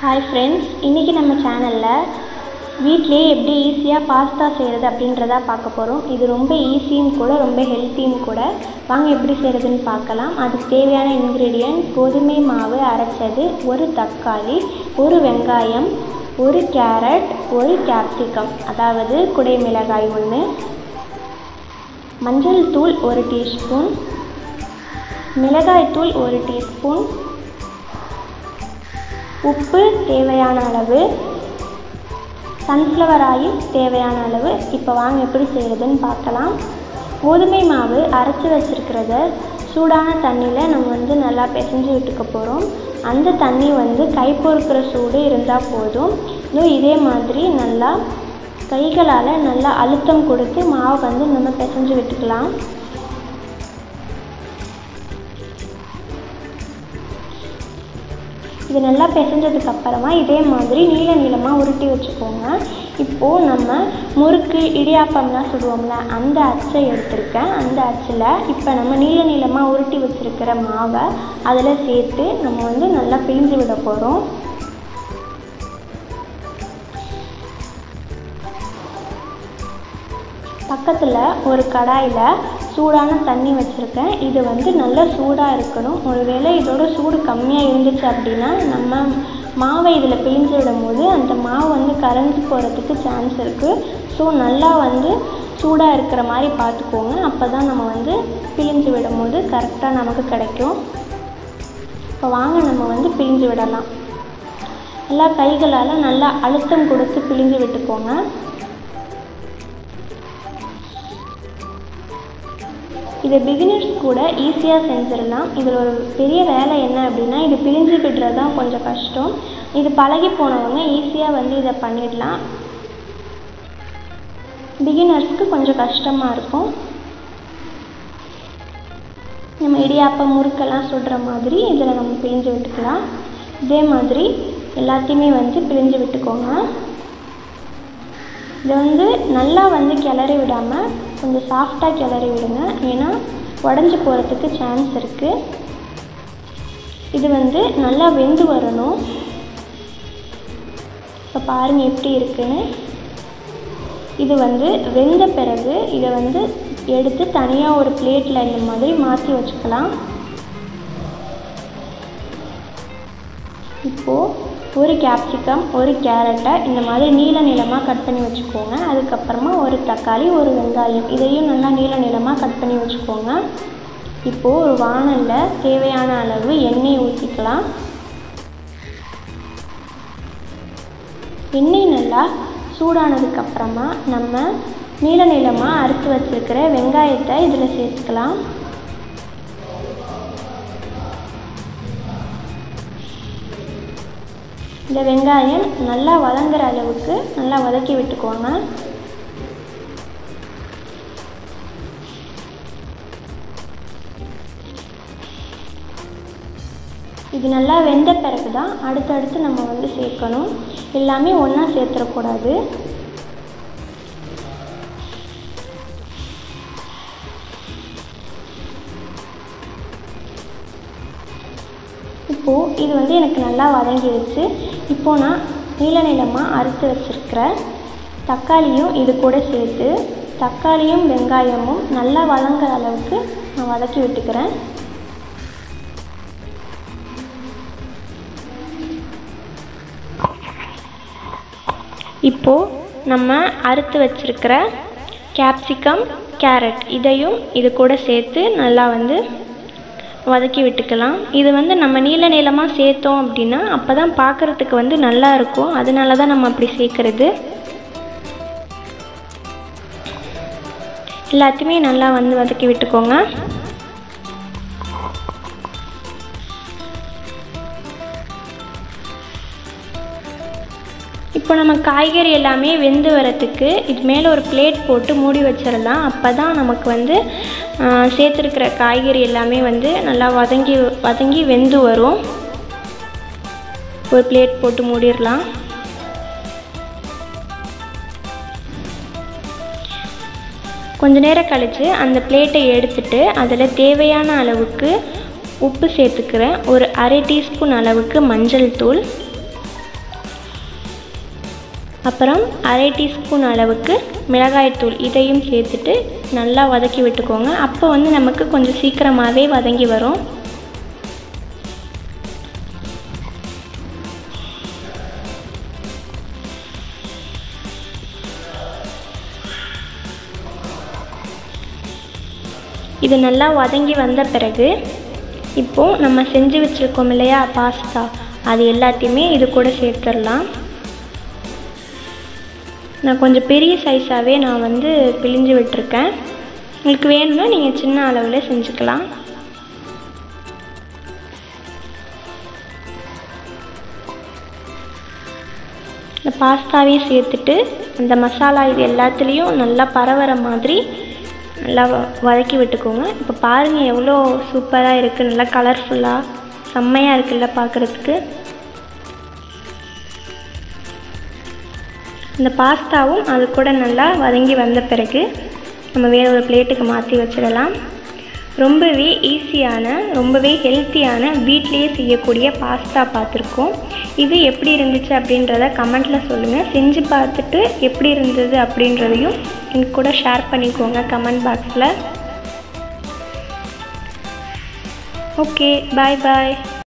hi friends இன்றைக்கி நம்ம சேனலில் வீட்டிலேயே எப்படி ஈஸியாக பாஸ்தா செய்கிறது அப்படின்றத பார்க்க போகிறோம் இது ரொம்ப ஈஸியும் கூட ரொம்ப ஹெல்த்தியும் கூட வாங்க எப்படி செய்கிறதுன்னு பார்க்கலாம் அதுக்கு தேவையான இன்க்ரீடியன்ட் கோதுமை மாவு அரைச்சது ஒரு தக்காளி ஒரு வெங்காயம் ஒரு கேரட் ஒரு கேப்சிகம் அதாவது குடை மிளகாய் ஒன்று மஞ்சள் தூள் ஒரு டீஸ்பூன் மிளகாய்த்தூள் ஒரு டீஸ்பூன் உப்பு தேவையான அளவு சன்ஃப்ளவர் ஆயில் தேவையான அளவு இப்போ வாங்க எப்படி செய்கிறதுன்னு பார்க்கலாம் கோதுமை மாவு அரைச்சி வச்சுருக்கிறத சூடான தண்ணியில் நம்ம வந்து நல்லா பிசைஞ்சு விட்டுக்க போகிறோம் அந்த தண்ணி வந்து கை பொறுக்கிற சூடு இருந்தால் போதும் இதோ இதே மாதிரி நல்லா கைகளால் நல்லா அழுத்தம் கொடுத்து மாவை வந்து நம்ம பிசைஞ்சு விட்டுக்கலாம் இது நல்லா பிசைஞ்சதுக்கு அப்புறமா இதே மாதிரி நீள நீளமாக உருட்டி வச்சுக்கோங்க இப்போது நம்ம முறுக்கு இடியாப்பம்லாம் சுடுவோம்ல அந்த அச்சை எடுத்திருக்கேன் அந்த அச்சில் இப்போ நம்ம நீள நீளமாக உருட்டி வச்சுருக்கிற மாவை அதில் சேர்த்து நம்ம வந்து நல்லா பிழிஞ்சு விட போகிறோம் பக்கத்தில் ஒரு கடாயில் சூடான தண்ணி வச்சுருக்கேன் இது வந்து நல்லா சூடாக இருக்கணும் ஒருவேளை இதோட சூடு கம்மியாக இருந்துச்சு அப்படின்னா நம்ம மாவை இதில் பிழிஞ்சு விடும்போது அந்த மாவு வந்து கரைஞ்சி போகிறதுக்கு சான்ஸ் இருக்குது ஸோ நல்லா வந்து சூடாக இருக்கிற மாதிரி பார்த்துக்கோங்க அப்போ தான் நம்ம வந்து பிழிஞ்சு விடும்போது கரெக்டாக நமக்கு கிடைக்கும் இப்போ வாங்க நம்ம வந்து பிழிஞ்சு விடலாம் நல்லா கைகளால் நல்லா அழுத்தம் கொடுத்து பிழிஞ்சு விட்டுக்கோங்க இதை பிகினர்ஸ் கூட ஈஸியாக செஞ்சிடலாம் இதில் ஒரு பெரிய வேலை என்ன அப்படின்னா இது பிழிஞ்சு விடுறது தான் கொஞ்சம் கஷ்டம் இது பழகி போனவங்க ஈஸியாக வந்து இதை பண்ணிடலாம் பிகினர்ஸ்க்கு கொஞ்சம் கஷ்டமாக இருக்கும் நம்ம இடியாப்பம் முறுக்கெல்லாம் சுடுற மாதிரி இதில் நம்ம பிழிஞ்சு விட்டுக்கலாம் இதே மாதிரி எல்லாத்தையுமே வந்து பிழிஞ்சு விட்டுக்கோங்க இதை வந்து நல்லா வந்து கிளறி விடாமல் கொஞ்சம் சாஃப்டாக கிளறி விடுங்க ஏன்னா உடஞ்சி போகிறதுக்கு சான்ஸ் இருக்குது இது வந்து நல்லா வெந்து வரணும் இப்போ பாருங்கள் எப்படி இருக்குன்னு இது வந்து வெந்த பிறகு இதை வந்து எடுத்து தனியாக ஒரு பிளேட்டில் இந்த மாதிரி மாற்றி வச்சுக்கலாம் இப்போது ஒரு கேப்சிகம் ஒரு கேரட்டை இந்த மாதிரி நீள நீளமாக கட் பண்ணி வச்சுக்கோங்க அதுக்கப்புறமா ஒரு தக்காளி ஒரு வெங்காயம் இதையும் நல்லா நீள நீளமாக கட் பண்ணி வச்சுக்கோங்க இப்போது ஒரு வானலில் தேவையான அளவு எண்ணெய் ஊற்றிக்கலாம் எண்ணெய் நல்லா சூடானதுக்கப்புறமா நம்ம நீள நீளமாக அறுத்து வச்சுருக்கிற வெங்காயத்தை இதில் சேர்த்துக்கலாம் இந்த வெங்காயம் நல்லா வதங்குற அளவுக்கு நல்லா வதக்கி விட்டுக்கோங்க இது நல்லா வெந்த பிறகு தான் அடுத்தடுத்து நம்ம வந்து சேர்க்கணும் எல்லாமே ஒன்றா சேர்த்துடக்கூடாது இப்போது இது வந்து எனக்கு நல்லா வதங்கிடுச்சு இப்போது நான் நீள நீளமாக அறுத்து வச்சுருக்கிற தக்காளியும் இது கூட சேர்த்து தக்காளியும் வெங்காயமும் நல்லா வதங்குற அளவுக்கு நான் வதக்கி விட்டுக்கிறேன் இப்போது நம்ம அறுத்து வச்சுருக்கிற கேப்சிகம் கேரட் இதையும் இது கூட சேர்த்து நல்லா வந்து வதக்கி விட்டுக்கலாம் இது வந்து நம்ம நீள நீளமாக சேர்த்தோம் அப்படின்னா அப்போ தான் பார்க்குறதுக்கு வந்து நல்லா இருக்கும் அதனால தான் நம்ம அப்படி சேர்க்குறது எல்லாத்தையுமே நல்லா வந்து வதக்கி விட்டுக்கோங்க இப்போ நம்ம காய்கறி எல்லாமே வெந்து வரத்துக்கு இது மேலே ஒரு பிளேட் போட்டு மூடி வச்சிடலாம் அப்போ தான் நமக்கு வந்து சேர்த்துருக்கிற காய்கறி எல்லாமே வந்து நல்லா வதங்கி வதங்கி வெந்து வரும் ஒரு பிளேட் போட்டு மூடிடலாம் கொஞ்ச நேரம் கழித்து அந்த பிளேட்டை எடுத்துட்டு அதில் தேவையான அளவுக்கு உப்பு சேர்த்துக்கிறேன் ஒரு அரை டீஸ்பூன் அளவுக்கு மஞ்சள் தூள் அப்புறம் அரை டீஸ்பூன் அளவுக்கு மிளகாய்த்தூள் இதையும் சேர்த்துட்டு நல்லா வதக்கி விட்டுக்கோங்க அப்போ வந்து நமக்கு கொஞ்சம் சீக்கிரமாகவே வதங்கி வரும் இது நல்லா வதங்கி வந்த பிறகு இப்போது நம்ம செஞ்சு வச்சுருக்கோம் இல்லையா பாஸ்தா அது எல்லாத்தையுமே இது கூட சேர்த்துடலாம் நான் கொஞ்சம் பெரிய சைஸாகவே நான் வந்து பிழிஞ்சு விட்டுருக்கேன் உங்களுக்கு வேணும்னா நீங்கள் சின்ன அளவில் செஞ்சுக்கலாம் இந்த பாஸ்தாவையும் சேர்த்துட்டு அந்த மசாலா இது எல்லாத்துலேயும் நல்லா பரவற மாதிரி நல்லா வ- வதக்கி விட்டுக்கோங்க இப்போ பாருங்கள் எவ்வளோ சூப்பராக இருக்குது நல்லா கலர்ஃபுல்லாக செம்மையாக இருக்குல்ல பார்க்குறதுக்கு இந்த பாஸ்தாவும் அது கூட நல்லா வதங்கி வந்த பிறகு நம்ம வேறு ஒரு பிளேட்டுக்கு மாற்றி வச்சிடலாம் ரொம்பவே ஈஸியான ரொம்பவே ஹெல்த்தியான வீட்லேயே செய்யக்கூடிய பாஸ்தா பார்த்துருக்கோம் இது எப்படி இருந்துச்சு அப்படின்றத கமெண்ட்டில் சொல்லுங்கள் செஞ்சு பார்த்துட்டு எப்படி இருந்தது அப்படின்றதையும் எனக்கு கூட ஷேர் பண்ணிக்கோங்க கமெண்ட் பாக்ஸில் ஓகே பாய் பாய்